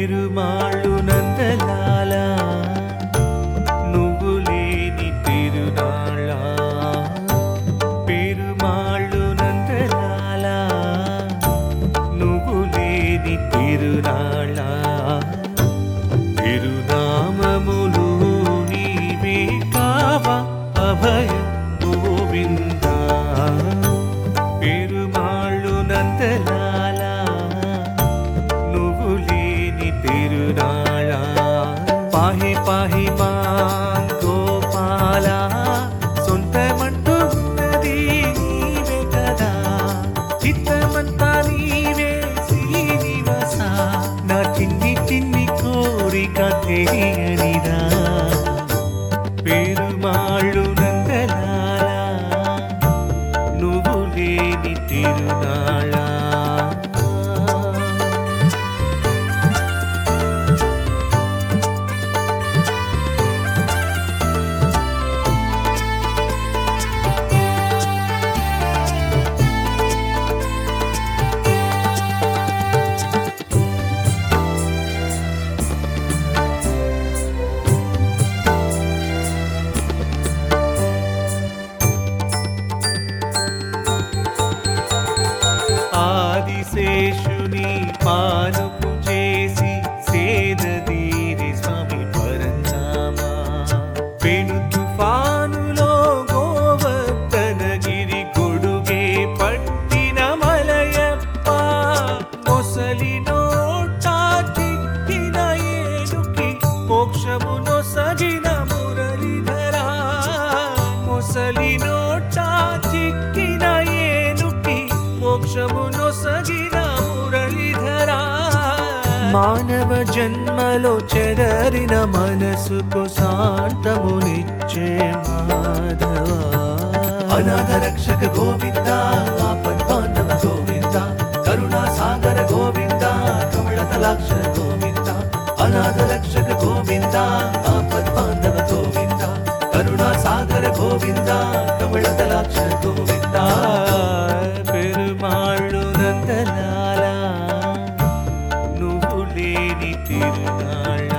పెరుమాళ్ళు నందలాల నువ్వు లేని తిరునాళ్ళ పెరుమాళ్ళు నందలాల నువ్వు లేని తిరునాళ్ళ తిరునామములు నీవే కావా అభయ గోవింద పెరుమాళ్ళు నందలాల నువ్వు లేని తిరునాళ పాహి పాహి మా గోపాల సొంతమంటూ ఉన్నది నీవే కదా చిత్తమంతా నీవే శ్రీనివాస నా చిన్ని చిన్ని కోరిక తెలియనిరా పెరుమాళ్ళు నందలాల నువ్వు లేని తిరునాళ ఆదిశేషుని పానుపు చేసి సేదదీరి స్వామి పరంధామా పెను తుఫానులో గోవర్ధనగిరి గొడుగే పట్టిన మలయప్ప మొసలి నోటా చిక్కిన ఏనుకి మోక్షమును సగిన మురళిధరా మొసలి నోటా చిక్కిన ఏనుకి మోక్షమును సగిన మురళిధరా మానవ జన్మలో చెదరిన మనసుకు శాంతమునిచ్చే మాధవ అనాథ రక్షక గోవింద ఆపద్ బాంధవ గోవింద కరుణా సాగర గోవింద కమల తలాక్ష గోవింద అనాథ రక్షక గోవింద ఆపద్ బాంధవ గోవింద కరుణా సాగర గోవింద కమల తలాక్ష గోవింద పెరుమాళ్ళు నందలాల నువ్వు లేని తిరునాళ్ళ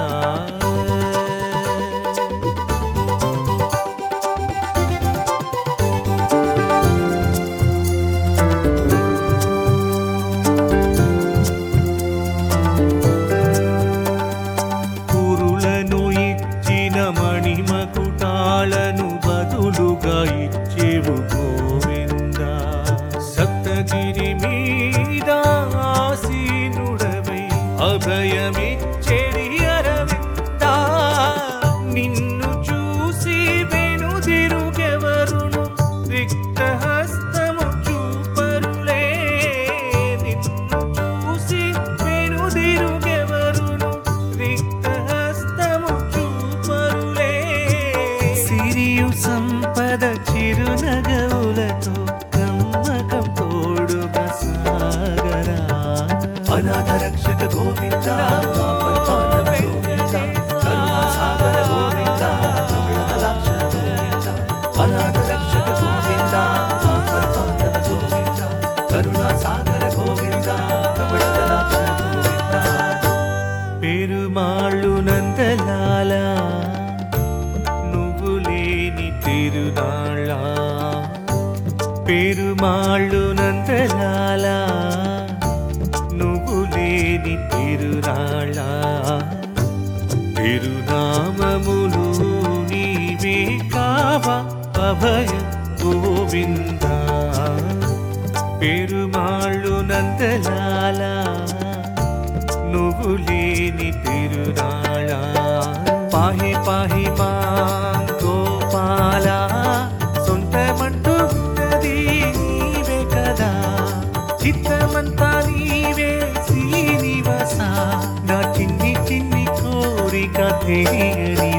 కురులను ఇచ్చిన మణిమకుటాలను బదులుగా ఇచ్చేవు గోవింద సప్తగిరి మీద ఆసీనుడవై అభయమిచ్చేడి అరవింద నిన్ను చూసి వెనుదిరుగెవరును రిక్త హస్తము చూపరులే నిన్ను చూసి వెనుదిరుగెవరును రిక్త హస్తము చూపరులే సిరియు సంపద చిరునగవులతో కమ్మకం తోడుగా సాగరా అనాథ రక్షక గోవింద ఆపద్ బాంధవ గోవింద కరుణా సాగర గోవింద కమల తలాక్ష గోవింద అనాథ రక్షక గోవింద ఆపద్ బాంధవ గోవింద కరుణా సాగర గోవింద కమల తలాక్ష గోవింద పెరుమాళ్ళు నందలాల నువ్వు లేని తిరునాళ్ళ పెరుమాళ్ళు నందలాల నువ్వు లేని తిరునాళ్ళ తిరునామములు నీవే కావా అభయ గోవింద పెరుమాళ్ళు నందలాల నువ్వు లేని తిరునాళ పాహి పాహి మా గోపాల సొంతమంటూ ఉన్నది నీవే కదా చిత్తమంతా నీవే శ్రీనివాస నా చిన్ని చిన్ని కోరిక తెలియని